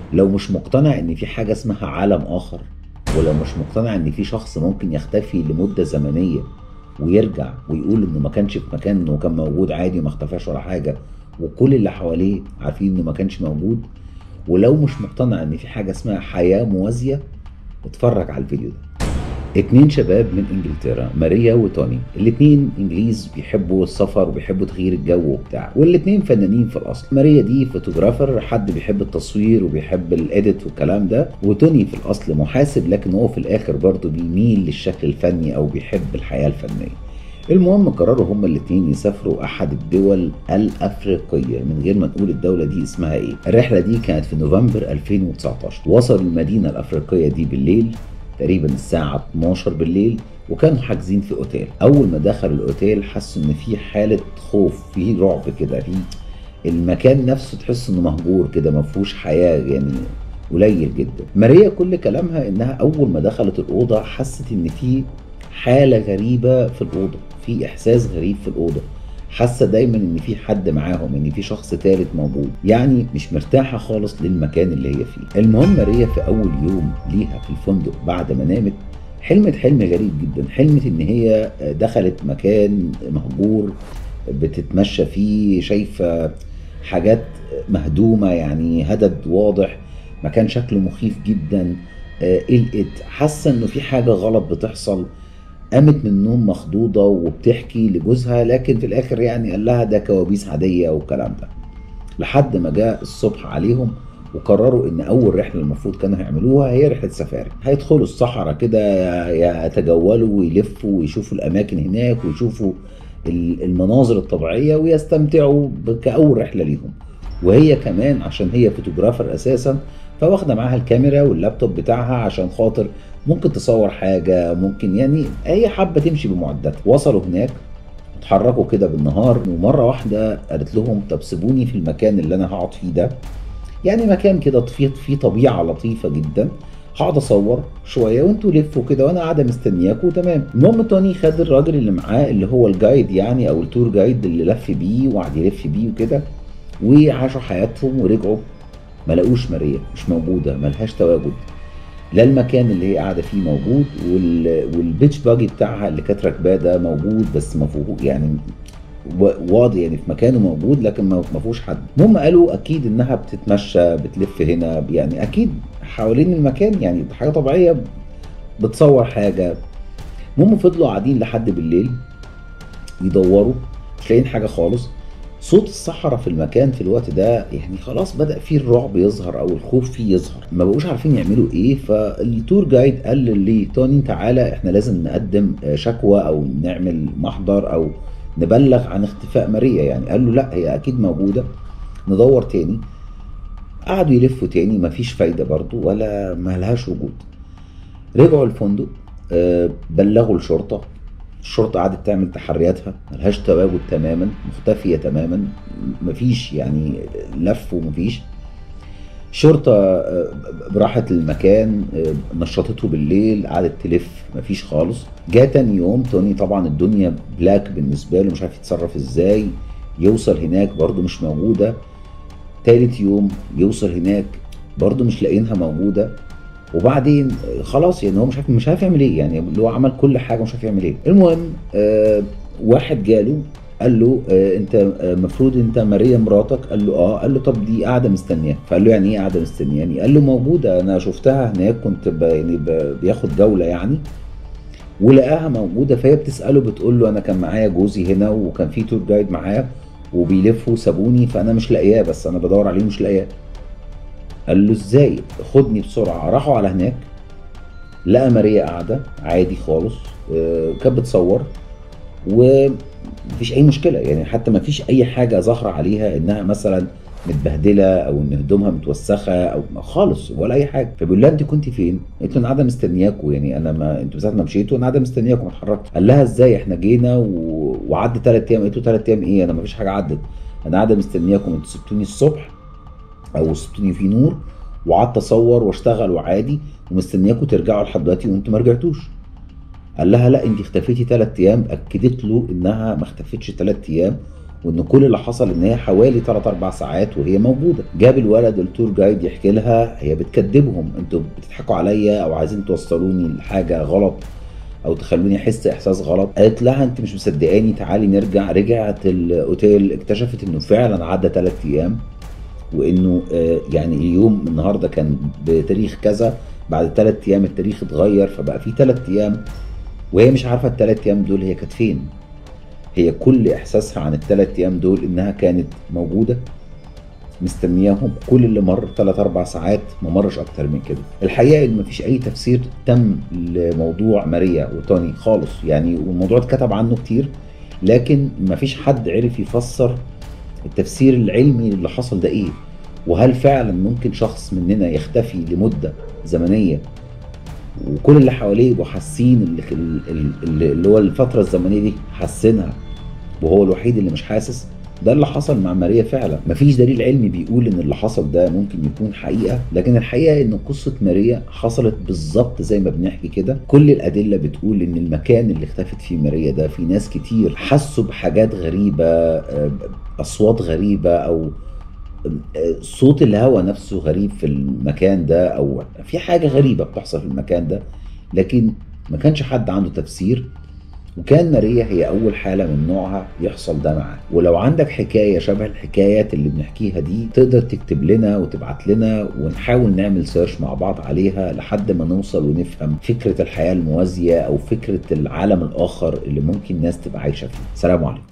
لو مش مقتنع ان في حاجه اسمها عالم اخر ولو مش مقتنع ان في شخص ممكن يختفي لمده زمنيه ويرجع ويقول انه ما كانش في مكان انه كان موجود عادي وما اختفاش ولا حاجه وكل اللي حواليه عارفين انه ما كانش موجود ولو مش مقتنع ان في حاجه اسمها حياه موازيه اتفرج على الفيديو ده اتنين شباب من انجلترا ماريا وتوني الاتنين انجليز بيحبوا السفر وبيحبوا تغيير الجو وبتاع والاتنين فنانين في الاصل ماريا دي فوتوغرافر حد بيحب التصوير وبيحب الايديت والكلام ده وتوني في الاصل محاسب لكن هو في الاخر برضه بيميل للشكل الفني او بيحب الحياه الفنيه المهم قرروا هما الاثنين يسافروا احد الدول الافريقيه من غير ما نقول الدوله دي اسمها ايه الرحله دي كانت في نوفمبر 2019 وصلوا المدينه الافريقيه دي بالليل تقريبا الساعة 12 بالليل وكانوا حاجزين في اوتيل اول ما دخلوا الاوتيل حسوا ان في حالة خوف في رعب كده في المكان نفسه تحس انه مهجور كده ما فيهوش حياة يعني قليل جدا ماريا كل كلامها انها اول ما دخلت الاوضة حست ان في حالة غريبة في الاوضة في احساس غريب في الاوضة حاسه دايما ان في حد معاهم ان في شخص ثالث موجود يعني مش مرتاحه خالص للمكان اللي هي فيه المهم ماريا في اول يوم ليها في الفندق بعد ما نامت حلمت حلم غريب جدا حلمت ان هي دخلت مكان مهجور بتتمشى فيه شايفه حاجات مهدومه يعني هدد واضح مكان شكله مخيف جدا قلقت حاسه انه في حاجه غلط بتحصل قامت من النوم مخضوضة وبتحكي لجوزها لكن في الآخر يعني قال لها ده كوابيس عادية والكلام ده لحد ما جاء الصبح عليهم وقرروا ان اول رحله المفروض كانوا هيعملوها هي رحله سفاري هيدخلوا الصحراء كده يتجولوا ويلفوا ويشوفوا الاماكن هناك ويشوفوا المناظر الطبيعيه ويستمتعوا كاول رحله ليهم وهي كمان عشان هي فوتوغرافر اساسا فواخده معاها الكاميرا واللابتوب بتاعها عشان خاطر ممكن تصور حاجه ممكن يعني هي حابه تمشي بمعداتها وصلوا هناك اتحركوا كده بالنهار ومره واحده قالت لهم طب سيبوني في المكان اللي انا هقعد فيه ده يعني مكان كده فيه فيه طبيعه لطيفه جدا هقعد اصور شويه وانتوا لفوا كده وانا قاعده مستنياكوا تمام المهم توني خد الراجل اللي معاه اللي هو الجايد يعني او التور جايد اللي لف بيه وقعد يلف بيه وكده وعاشوا حياتهم ورجعوا ما لقوش ماريا مش موجوده ملهاش تواجد لا المكان اللي هي قاعده فيه موجود وال... والبيتش باجي بتاعها اللي كانت راكباه ده موجود بس ما فيهوش يعني واضح يعني في مكانه موجود لكن ما فيهوش حد المهم قالوا اكيد انها بتتمشى بتلف هنا يعني اكيد حوالين المكان يعني حاجه طبيعيه بتصور حاجه المهم فضلوا قاعدين لحد بالليل يدوروا مش لاقيين حاجه خالص صوت الصحراء في المكان في الوقت ده يعني خلاص بدا فيه الرعب يظهر او الخوف فيه يظهر ما بقوش عارفين يعملوا ايه فالتور جايد قال لتوني تعالى احنا لازم نقدم شكوى او نعمل محضر او نبلغ عن اختفاء ماريا يعني قال له لا هي اكيد موجوده ندور تاني قعدوا يلفوا تاني مفيش فايده برضو ولا ملهاش وجود رجعوا الفندق بلغوا الشرطه الشرطة قعدت تعمل تحرياتها ملهاش تواجد تماما مختفية تماما مفيش يعني لف ومفيش شرطة راحت المكان نشطته بالليل قعدت تلف مفيش خالص جاء تاني يوم توني طبعا الدنيا بلاك بالنسبة له مش عارف يتصرف ازاي يوصل هناك برضه مش موجودة تالت يوم يوصل هناك برضه مش لاقيينها موجودة وبعدين خلاص يعني هو مش عارف مش عارف يعمل ايه يعني اللي هو عمل كل حاجه مش عارف يعمل ايه المهم آه واحد جاله قال له آه انت المفروض آه انت ماريا مراتك قال له اه قال له طب دي قاعده مستنياك فقال له يعني ايه قاعده مستنياني قال له موجوده انا شفتها هناك كنت ب يعني ب بياخد جوله يعني ولقاها موجوده فهي بتساله بتقول له انا كان معايا جوزي هنا وكان في تور جايد معايا وبيلفوا سابوني فانا مش لاقياه بس انا بدور عليه مش لاقياه قال له ازاي خدني بسرعه راحوا على هناك لقى ماريا قاعده عادي خالص آه كانت بتصور ومفيش اي مشكله يعني حتى مفيش اي حاجه ظاهره عليها انها مثلا متبهدله او ان هدومها متوسخه او خالص ولا اي حاجه فبيقول لها انت كنت فين؟ قلت له انا قاعده مستنياكوا يعني انا ما انتوا ساعه ما مشيتوا انا قاعده مستنياكوا ما اتحركتش قال لها ازاي احنا جينا و... وعدى ثلاث ايام قلت له ثلاث ايام ايه انا ما فيش حاجه عدت انا قاعده مستنياكم انتوا سبتوني الصبح او سبتوني في نور وقعدت اصور واشتغل وعادي ومستنياكم ترجعوا لحد دلوقتي وانتوا ما رجعتوش قال لها لا انت اختفيتي ثلاث ايام اكدت له انها ما اختفتش ثلاث ايام وان كل اللي حصل ان هي حوالي 3 4 ساعات وهي موجوده جاب الولد التور جايد يحكي لها هي بتكذبهم انتوا بتضحكوا عليا او عايزين توصلوني لحاجه غلط او تخلوني احس احساس غلط قالت لها انت مش مصدقاني تعالي نرجع رجعت الاوتيل اكتشفت انه فعلا عدى ثلاث ايام وانه آه، يعني اليوم النهارده كان بتاريخ كذا بعد ثلاث ايام التاريخ اتغير فبقى في ثلاث ايام وهي مش عارفه الثلاث ايام دول هي كانت فين هي كل احساسها عن الثلاث ايام دول انها كانت موجوده مستنياهم كل اللي مر 3 4 ساعات ما مرش اكتر من كده الحقيقه ان مفيش اي تفسير تم لموضوع ماريا وتوني خالص يعني والموضوع اتكتب عنه كتير لكن مفيش حد عرف يفسر التفسير العلمي اللي حصل ده ايه وهل فعلا ممكن شخص مننا يختفي لمده زمنيه وكل اللي حواليه يبقوا حاسين اللي, اللي, اللي هو الفتره الزمنيه دي حاسينها وهو الوحيد اللي مش حاسس ده اللي حصل مع ماريا فعلا مفيش دليل علمي بيقول ان اللي حصل ده ممكن يكون حقيقه لكن الحقيقه ان قصه ماريا حصلت بالظبط زي ما بنحكي كده كل الادله بتقول ان المكان اللي اختفت فيه ماريا ده في ناس كتير حسوا بحاجات غريبه آه، اصوات غريبه او آه، صوت الهواء نفسه غريب في المكان ده او في حاجه غريبه بتحصل في المكان ده لكن ما كانش حد عنده تفسير وكان ماريا هي أول حالة من نوعها يحصل ده معاه ولو عندك حكاية شبه الحكايات اللي بنحكيها دي تقدر تكتب لنا وتبعت لنا ونحاول نعمل سيرش مع بعض عليها لحد ما نوصل ونفهم فكرة الحياة الموازية أو فكرة العالم الآخر اللي ممكن الناس تبقى عايشة فيه سلام عليكم